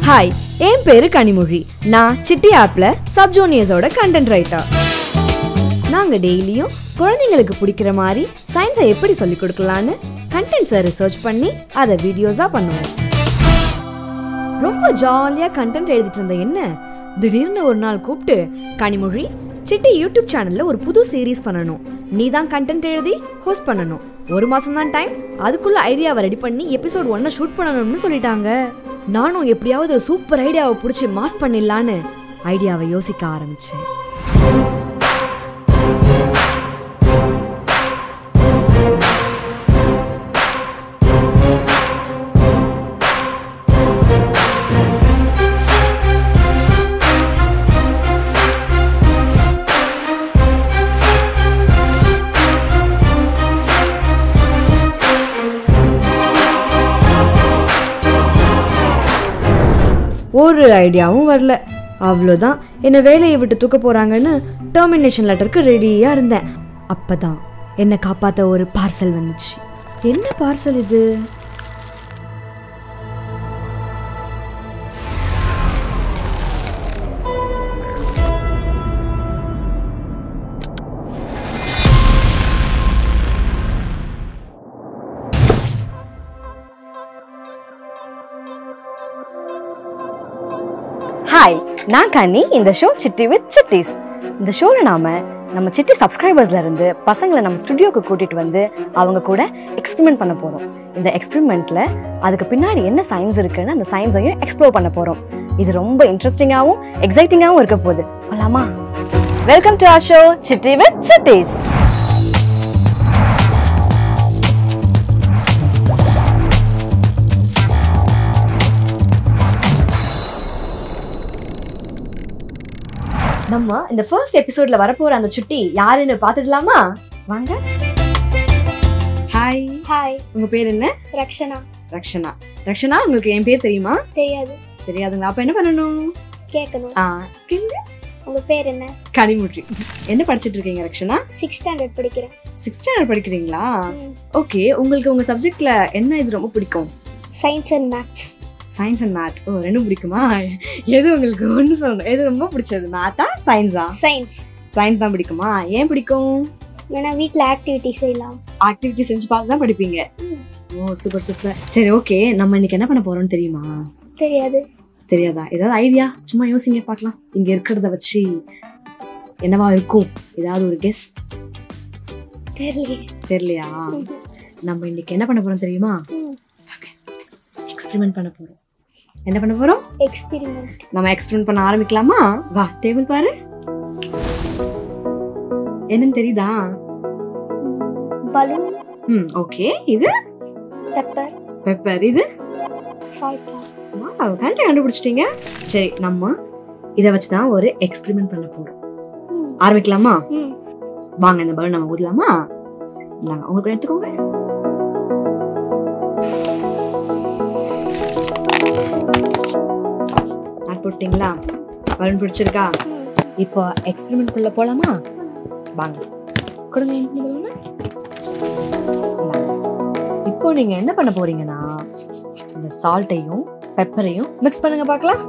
Hi என் பேரு கனிமொழி நான் city ஆப்ல சப் ஜூனியர்ஸோட கண்டென்ட் ரைட்டர் நாங்க டெய்லியும் குழந்தைங்களுக்கு பிடிக்கிற மாதிரி சயின்ஸை எப்படி சொல்லிக் கொடுக்கலான்னு கண்டென்ட்ஸை ரிசர்ச் பண்ணி அதை வீடியோஸா பண்ணுவோம் ரொம்ப ஜாலியா கண்டென்ட் எழுதிட்டு இருந்த என்ன திடீர்னு ஒரு நாள் கூப்பிட்டு கனிமொழி சிட்டி யூடியூப் சேனல்ல ஒரு புது சீரீஸ் பண்ணணும் நீ தான் கண்டென்ட் எழுதி ஹோஸ்ட் பண்ணணும் ஒரு மாசம் தான் டைம் அதுக்குள்ள ஐடியாவை ரெடி பண்ணி எபிசோட் ஒன்னை ஷூட் பண்ணணும்னு சொல்லிட்டாங்க நானும் எப்படியாவது ஒரு சூப்பர் ஐடியாவை பிடிச்சி மாஸ் பண்ணிடலான்னு ஐடியாவை யோசிக்க ஆரம்பிச்சேன் ஒரு ஐடியாவும் வரல அவ்வளோதான் என்னை வேலையை விட்டு தூக்க போறாங்கன்னு டெர்மினேஷன் லெட்டருக்கு ரெடியாக இருந்தேன் அப்பதான் என்னை காப்பாற்ற ஒரு பார்சல் வந்துச்சு என்ன பார்சல் இது ஹாய் நான் கண்ணி இந்த ஷோ சிட்டி வித் சிட்டிஸ் இந்த ஷோவில் நாம நம்ம சிட்டி சப்ஸ்கிரைபர்ஸ்ல இருந்து பசங்களை நம்ம ஸ்டுடியோக்கு கூட்டிட்டு வந்து அவங்க கூட எக்ஸ்பெரிமெண்ட் பண்ண போறோம் இந்த எக்ஸ்பெரிமெண்ட்ல அதுக்கு பின்னாடி என்ன சயின்ஸ் இருக்குன்னு அந்த சயின்ஸையும் எக்ஸ்ப்ளோர் பண்ண போறோம் இது ரொம்ப இன்ட்ரெஸ்டிங்காகவும் எக்ஸைட்டிங்காகவும் இருக்க போகுது போலாமா வெல்கம் டு ஆர் ஷோ சிட்டி வித் சிட்டிஸ் நம்ம இந்த ஃபர்ஸ்ட் எபிசோட்ல வரப்போற அந்த சுட்டி யாருன்னு பாத்துடலாமா வாங்க ஹாய் ஹாய் உங்க பேர் என்ன ரக்ஷனா ரக்ஷனா ரக்ஷனா உங்களுக்கு என் பேர் தெரியுமா தெரியாது தெரியாதுங்களா அப்ப என்ன பண்ணணும் கேட்கணும் ஆ கிண்டு. உங்க பேர் என்ன கனிமுற்றி என்ன படிச்சிட்டு இருக்கீங்க ரக்ஷனா சிக்ஸ் ஸ்டாண்டர்ட் படிக்கிறேன் சிக்ஸ் ஸ்டாண்டர்ட் படிக்கிறீங்களா ஓகே உங்களுக்கு உங்க சப்ஜெக்ட்ல என்ன இது ரொம்ப பிடிக்கும் science and maths science and math ஓ ரெண்டும் பிடிக்குமா எது உங்களுக்கு ஒன்று சொல்லணும் எது ரொம்ப பிடிச்சது மேத்தா சயின்ஸா சயின்ஸ் சயின்ஸ் தான் பிடிக்குமா ஏன் பிடிக்கும் வேணா வீட்டில் ஆக்டிவிட்டி செய்யலாம் ஆக்டிவிட்டி செஞ்சு பார்த்து தான் படிப்பீங்க ம். ஓ சூப்பர் சூப்பர் சரி ஓகே நம்ம இன்னைக்கு என்ன பண்ண போறோம்னு தெரியுமா தெரியாது தெரியாதா ஏதாவது ஐடியா சும்மா யோசிங்க பார்க்கலாம் இங்க இருக்கிறத வச்சு என்னவா இருக்கும் ஏதாவது ஒரு கெஸ் தெரியலையே தெரியலையா நம்ம இன்னைக்கு என்ன பண்ண போறோம் தெரியுமா எக்ஸ்பெரிமெண்ட் பண்ண போறோம் என்ன பண்ண போறோம் எக்ஸ்பெரிமெண்ட் நம்ம எக்ஸ்பெரிமெண்ட் பண்ண ஆரம்பிக்கலாமா வா டேபிள் பாரு என்னன்னு தெரியுதா பலூன் ம் ஓகே இது பெப்பர் பெப்பர் இது சால்ட் வாவ் கரெக்டாக கண்டுபிடிச்சிட்டீங்க சரி நம்ம இதை வச்சு தான் ஒரு எக்ஸ்பெரிமெண்ட் பண்ண போறோம் ஆரம்பிக்கலாமா ம் வாங்க இந்த பலூன் நம்ம ஊதலாமா இந்தாங்க உங்களுக்கு எடுத்துக்கோங்க ஆட் போட்டீங்களா பலூன் பிடிச்சிருக்கா ம். இப்போ எக்ஸ்பெரிமெண்ட் குள்ள போலாமா வாங்க கொடுங்க இந்த balloon-அ. இந்தாங்க. இப்போ நீங்க என்ன பண்ண போறீங்கன்னா இந்த சால்ட்டையும் பெப்பரையும் மிக்ஸ் பண்ணுங்க பார்க்கலாம்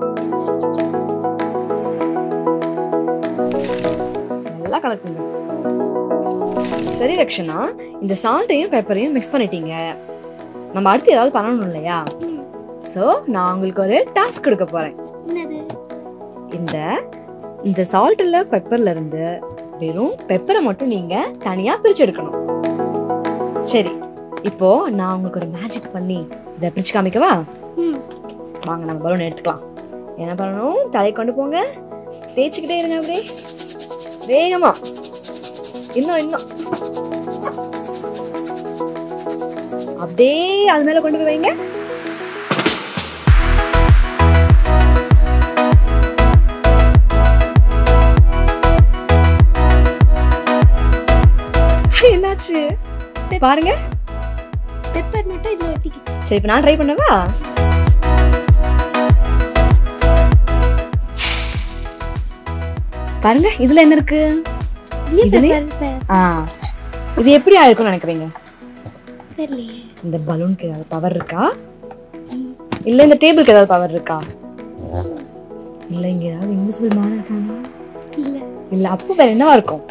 நல்லா கலக்குங்க சரி ரக்ஷனா இந்த சால்ட்டையும் பெப்பரையும் மிக்ஸ் பண்ணிட்டீங்க நம்ம அடுத்து ஏதாவது பண்ணணும் இல்லையா ம். ஸோ நான் உங்களுக்கு ஒரு டாஸ்க் கொடுக்க போறேன் என்னது இந்த இந்த சால்ட்ல பெப்பர்ல இருந்து வெறும் பெப்பரை மட்டும் நீங்க தனியா பிரிச்சு எடுக்கணும் சரி இப்போ நான் உங்களுக்கு ஒரு மேஜிக் பண்ணி இதை பிரிச்சு காமிக்கவா ம் வாங்க நம்ம பலூன் எடுத்துக்கலாம் என்ன பண்ணணும் தலை கொண்டு போங்க தேய்ச்சிக்கிட்டே இருங்க அப்படியே வேகமா இன்னும் இன்னும் அப்படியே அது மேல கொண்டு போய் வைங்க என்னாச்சு பாருங்க பெப்பர் மட்டும் இதில் ஒட்டிக்கிச்சு சரி இப்போ நான் ட்ரை பண்ணவா பாருங்க இதுல என்ன இருக்கு இதுலயே- பெப்பர் ஆ இது எப்படி ஆயிருக்கும்னு நினைக்கிறீங்க தெரியலையே இந்த பலூனுக்கு ஏதாவது பவர் இருக்கா இல்ல இந்த டேபிளுக்கு ஏதாவது பவர் இருக்கா இல்லை இங்கே ஏதாவது இன்விசிபிள் மான் இருக்கானா இல்லை இல்லை அப்போ வேற என்னவா இருக்கும்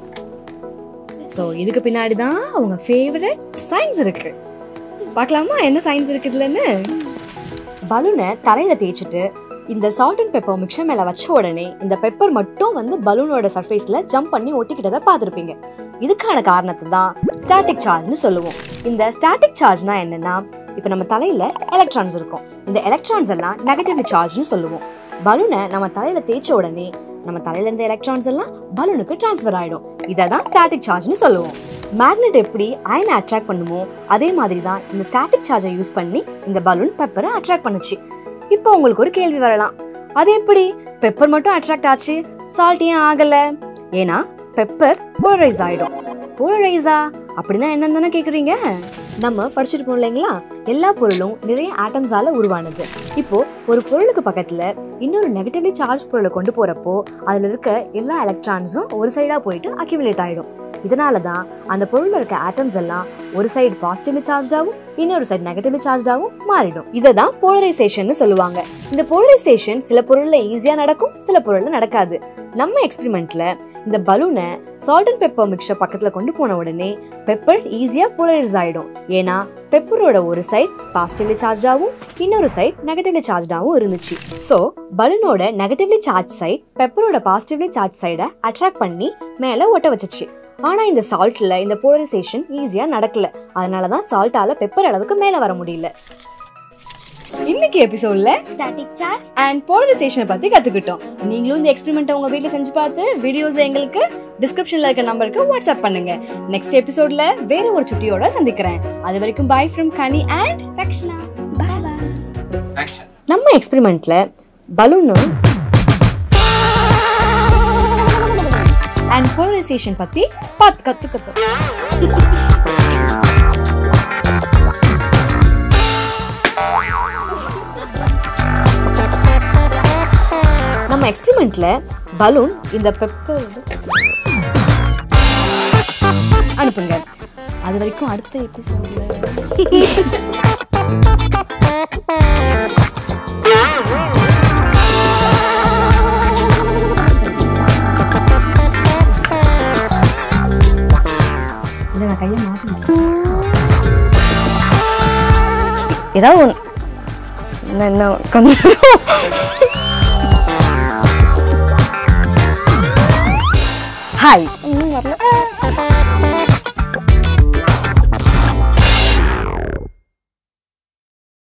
ஸோ இதுக்கு பின்னாடி தான் அவங்க ஃபேவரட் சயின்ஸ் இருக்கு பார்க்கலாமா என்ன சயின்ஸ் இருக்குதுலன்னு பலூனை தரையில தேய்ச்சிட்டு இந்த சால்ட் அண்ட் பெப்பர் மிக்சர் மேல வச்ச உடனே இந்த பெப்பர் மட்டும் வந்து பலூனோட சர்ஃபேஸ்ல ஜம்ப் பண்ணி ஒட்டிக்கிட்டதை பார்த்துருப்பீங்க இதுக்கான காரணத்தை தான் ஸ்டாட்டிக் சார்ஜ்னு சொல்லுவோம் இந்த ஸ்டாட்டிக் சார்ஜ்னா என்னன்னா இப்போ நம்ம தலையில எலக்ட்ரான்ஸ் இருக்கும் இந்த எலக்ட்ரான்ஸ் எல்லாம் நெகட்டிவ்லி சார்ஜ்னு சொல்லுவோம் பலூனை நம்ம தலையில தேய்ச்ச உடனே நம்ம தலையில இருந்த எலக்ட்ரான்ஸ் எல்லாம் பலூனுக்கு டிரான்ஸ்ஃபர் ஆயிடும் இதை தான் ஸ்டாட்டிக் சார்ஜ்னு சொல்லுவோம் மேக்னெட் எப்படி அயனை அட்ராக்ட் பண்ணுமோ அதே மாதிரி தான் இந்த ஸ்டாட்டிக் சார்ஜை யூஸ் பண்ணி இந்த பலூன் பெப்பரை அட்ராக்ட் பண்ணுச்சு இப்போ உங்களுக்கு ஒரு கேள்வி வரலாம் அது எப்படி பெப்பர் மட்டும் அட்ராக்ட் ஆச்சு சால்ட் ஏன் ஆகல ஏன்னா பெப்பர் போலரைஸ் ஆயிடும் போலரைஸா அப்படின்னா என்னன்னு தானே கேக்குறீங்க நம்ம படிச்சிருப்போம் இல்லைங்களா எல்லா பொருளும் நிறைய ஆட்டம்ஸால உருவானது இப்போ ஒரு பொருளுக்கு பக்கத்துல இன்னொரு நெகட்டிவ்லி சார்ஜ் பொருளை கொண்டு போறப்போ அதுல இருக்க எல்லா எலக்ட்ரான்ஸும் ஒரு சைடா போயிட்டு அக்யூமுலேட் ஆயிடும் இதனால தான் அந்த பொருள்ல இருக்க ஆட்டம்ஸ் எல்லாம் ஒரு சைடு பாசிட்டிவ்லி சார்ஜ்டாவும் இன்னொரு சைடு நெகட்டிவ்லி சார்ஜ்டாவும் மாறிடும் இதை தான் போலரைசேஷன் சொல்லுவாங்க இந்த போலரைசேஷன் சில பொருள்ல ஈஸியா நடக்கும் சில பொருள்ல நடக்காது நம்ம எக்ஸ்பெரிமெண்ட்ல இந்த பலூனை சால்ட் அண்ட் பெப்பர் மிக்சர் பக்கத்துல கொண்டு போன உடனே பெப்பர் ஈஸியா போலரைஸ் ஆயிடும் ஏன்னா பெப்பரோட ஒரு சைடு பாசிட்டிவ்லி சார்ஜாவும் இன்னொரு சைடு நெகட்டிவ்லி சார்ஜாவும் இருந்துச்சு ஸோ பலூனோட நெகட்டிவ்லி சார்ஜ் சைடு பெப்பரோட பாசிட்டிவ்லி சார்ஜ் சைடை அட்ராக்ட் பண்ணி மேலே ஒட்ட வச்சுச்சு ஆனா இந்த சால்ட்ல இந்த போலரைசேஷன் ஈஸியா நடக்கல அதனால தான் சால்ட்டால பெப்பர் அளவுக்கு மேல வர முடியல இன்னைக்கு எபிசோட்ல ஸ்டாட்டிக் சார்ஜ் அண்ட் போலரைசேஷனை பத்தி கத்துக்கிட்டோம் நீங்களும் இந்த எக்ஸ்பெரிமெண்ட்டை உங்க வீட்ல செஞ்சு பார்த்து வீடியோஸ் எங்களுக்கு டிஸ்கிரிப்ஷன்ல இருக்க நம்பருக்கு வாட்ஸ்அப் பண்ணுங்க நெக்ஸ்ட் எபிசோட்ல வேற ஒரு சுட்டியோட சந்திக்கிறேன் அது வரைக்கும் bye from Kani and Rakshana bye bye action நம்ம எக்ஸ்பெரிமெண்ட்ல பலூனும் அண்ட் போலரைசேஷன் பத்தி பார்த்து கத்துக்கிட்டோம் நம்ம எக்ஸ்பெரிமெண்ட்ல பலூன் இந்த பெப்பர் அனுப்புங்க அது வரைக்கும் அடுத்த எபிசோட்ல இல்லை நான் கையை மாட்டேன் ஏதாவது ஒன்று என்ன என்ன கொஞ்சம் ஹாய் இன்னும் வரல